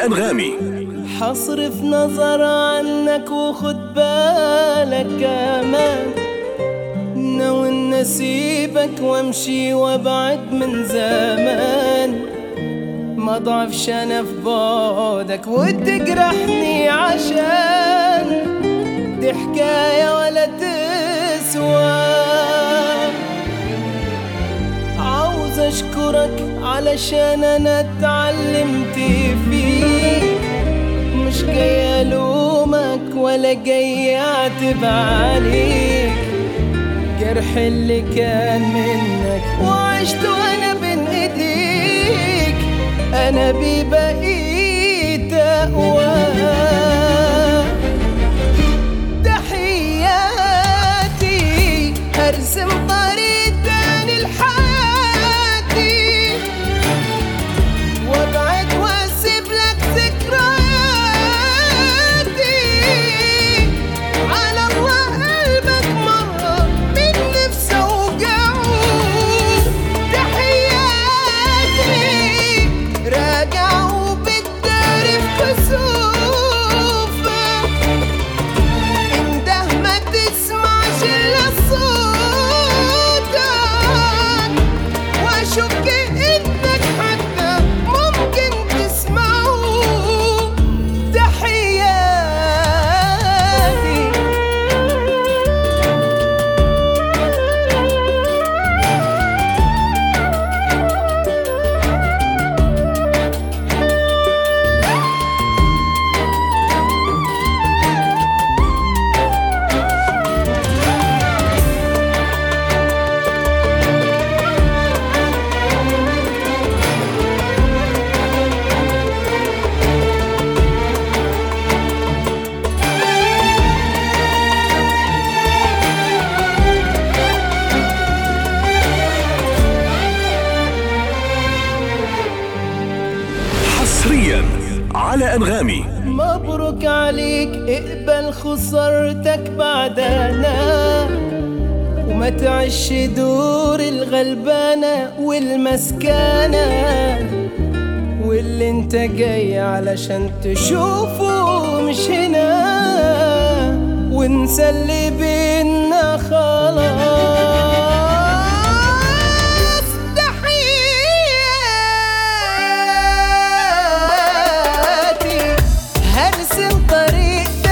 على أنغامي حصرف نظر عنك وخد بالك كمان ناوي إن اسيبك وامشي وابعد من زمان ما ضعفش انا في بعدك وتجرحني عشان دي حكاية ولا تسوى عاوز اشكرك علشان انا اتعلمت فيك مش جاي الومك ولا جاي اعتب عليك جرح اللي كان منك وعشت وانا بين ايديك انا ببقيت اقوى تحياتي هرسم طريق تاني لحياتي وابعد واسيب لك ذكرياتي على الله قلبك مرة من نفسه وجعه تحياتي راجع وبتداري في كسوفك انده ما تسمعش الا صوتك واشك انك حتى ممكن تسمعه تحياتي حصريا على أنغامي مبروك عليك اقبل خسارتك بعدنا وما تعيش دور الغلبانة والمسكانة واللي انت جاي علشان تشوفه مش هنا وانسى اللي بينا خلاص تحياتي هرسم طريق